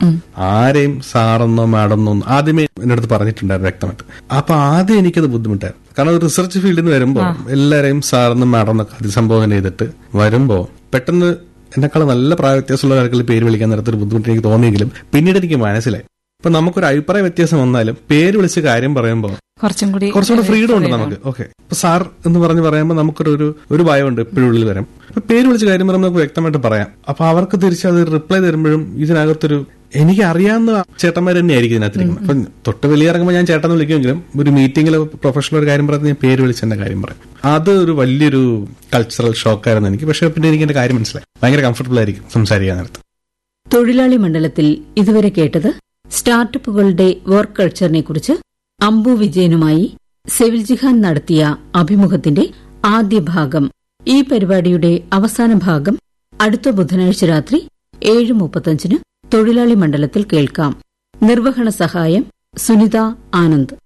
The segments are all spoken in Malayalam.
ആരെയും സാറെന്നോ മാഡമെന്നോ ഒന്നും ആദ്യമേ എന്റെ അടുത്ത് പറഞ്ഞിട്ടുണ്ടായിരുന്നു വ്യക്തമായിട്ട് അപ്പൊ ആദ്യം എനിക്കത് ബുദ്ധിമുട്ടായിരുന്നു കാരണം ഒരു റിസർച്ച് ഫീൽഡിൽ നിന്ന് വരുമ്പോ എല്ലാരെയും സാറെന്നും മാഡം എന്നൊക്കെ അതിസംബോധന ചെയ്തിട്ട് വരുമ്പോ പെട്ടെന്ന് എന്നെക്കാൾ നല്ല പ്രായ വ്യത്യാസമുള്ള ആൾക്കാർ പേര് വിളിക്കാൻ നേരത്തെ ഒരു ബുദ്ധിമുട്ട് എനിക്ക് തോന്നിയെങ്കിലും പിന്നീട് എനിക്ക് മനസ്സിലായി ഇപ്പൊ നമുക്കൊരു അഭിപ്രായ വ്യത്യാസം വന്നാലും പേര് വിളിച്ച് കാര്യം പറയുമ്പോൾ കുറച്ചും കൂടി കുറച്ചുകൂടെ ഫ്രീഡം ഉണ്ട് നമുക്ക് ഓക്കെ ഇപ്പൊ സാർ എന്ന് പറഞ്ഞ് പറയുമ്പോൾ നമുക്കൊരു ഒരു ഒരു ഭയമുണ്ട് എപ്പോഴും ഉള്ളിൽ വരാം അപ്പൊ പേര് വിളിച്ച് കാര്യം പറയുമ്പോൾ നമുക്ക് വ്യക്തമായിട്ട് പറയാം അപ്പൊ അവർക്ക് തിരിച്ച് അത് റിപ്ലൈ തരുമ്പോഴും ഇതിനകത്തൊരു എനിക്ക് അറിയാവുന്ന ചേട്ടന്മാർ തന്നെയായിരിക്കും ഇതിനകത്തിരിക്കുന്നത് അപ്പൊ തൊട്ട് വലിയ ഇറങ്ങുമ്പോൾ ഞാൻ ചേട്ടൻ വിളിക്കുമെങ്കിലും ഒരു മീറ്റിംഗിൽ പ്രൊഫഷണൽ ഒരു കാര്യം പറയുന്നത് ഞാൻ പേര് വിളിച്ച് എന്റെ കാര്യം പറയും അത് ഒരു വലിയൊരു കൾച്ചറൽ ഷോക്കായിരുന്നു എനിക്ക് പക്ഷെ പിന്നെ എനിക്ക് എന്റെ കാര്യം മനസ്സിലായി ഭയങ്കര കംഫർട്ടബിൾ ആയിരിക്കും സംസാരിക്കാൻ നേരത്ത് തൊഴിലാളി മണ്ഡലത്തിൽ ഇതുവരെ കേട്ടത് സ്റ്റാർട്ടപ്പുകളുടെ വർക്ക് കൾച്ചറിനെ കുറിച്ച് അംബു വിജയനുമായി സെവിൽ ജിഹാൻ നടത്തിയ അഭിമുഖത്തിന്റെ ആദ്യ ഭാഗം ഈ പരിപാടിയുടെ അവസാന ഭാഗം അടുത്ത ബുധനാഴ്ച രാത്രി ഏഴ് മുപ്പത്തഞ്ചിന് തൊഴിലാളി മണ്ഡലത്തിൽ കേൾക്കാം നിർവഹണ സഹായം സുനിത ആനന്ദ്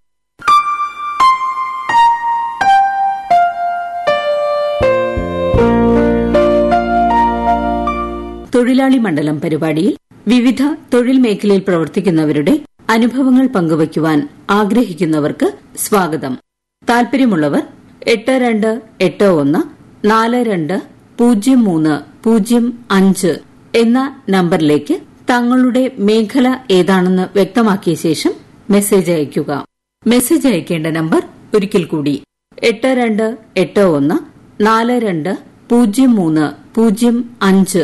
തൊഴിലാളി മണ്ഡലം പരിപാടിയിൽ വിവിധ തൊഴിൽ മേഖലയിൽ പ്രവർത്തിക്കുന്നവരുടെ അനുഭവങ്ങൾ പങ്കുവയ്ക്കുവാൻ ആഗ്രഹിക്കുന്നവർക്ക് സ്വാഗതം താൽപര്യമുള്ളവർ എട്ട് രണ്ട് എട്ട് ഒന്ന് നാല് രണ്ട് പൂജ്യം മൂന്ന് പൂജ്യം അഞ്ച് എന്ന നമ്പറിലേക്ക് തങ്ങളുടെ മേഖല ഏതാണെന്ന് വ്യക്തമാക്കിയ ശേഷം മെസ്സേജ് അയയ്ക്കുക മെസ്സേജ് അയക്കേണ്ട നമ്പർ ഒരിക്കൽ കൂടി എട്ട് രണ്ട് എട്ട് ഒന്ന് നാല് രണ്ട് പൂജ്യം മൂന്ന് പൂജ്യം അഞ്ച്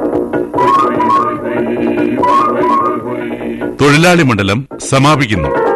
തൊഴിലാളി മണ്ഡലം സമാപിക്കുന്നു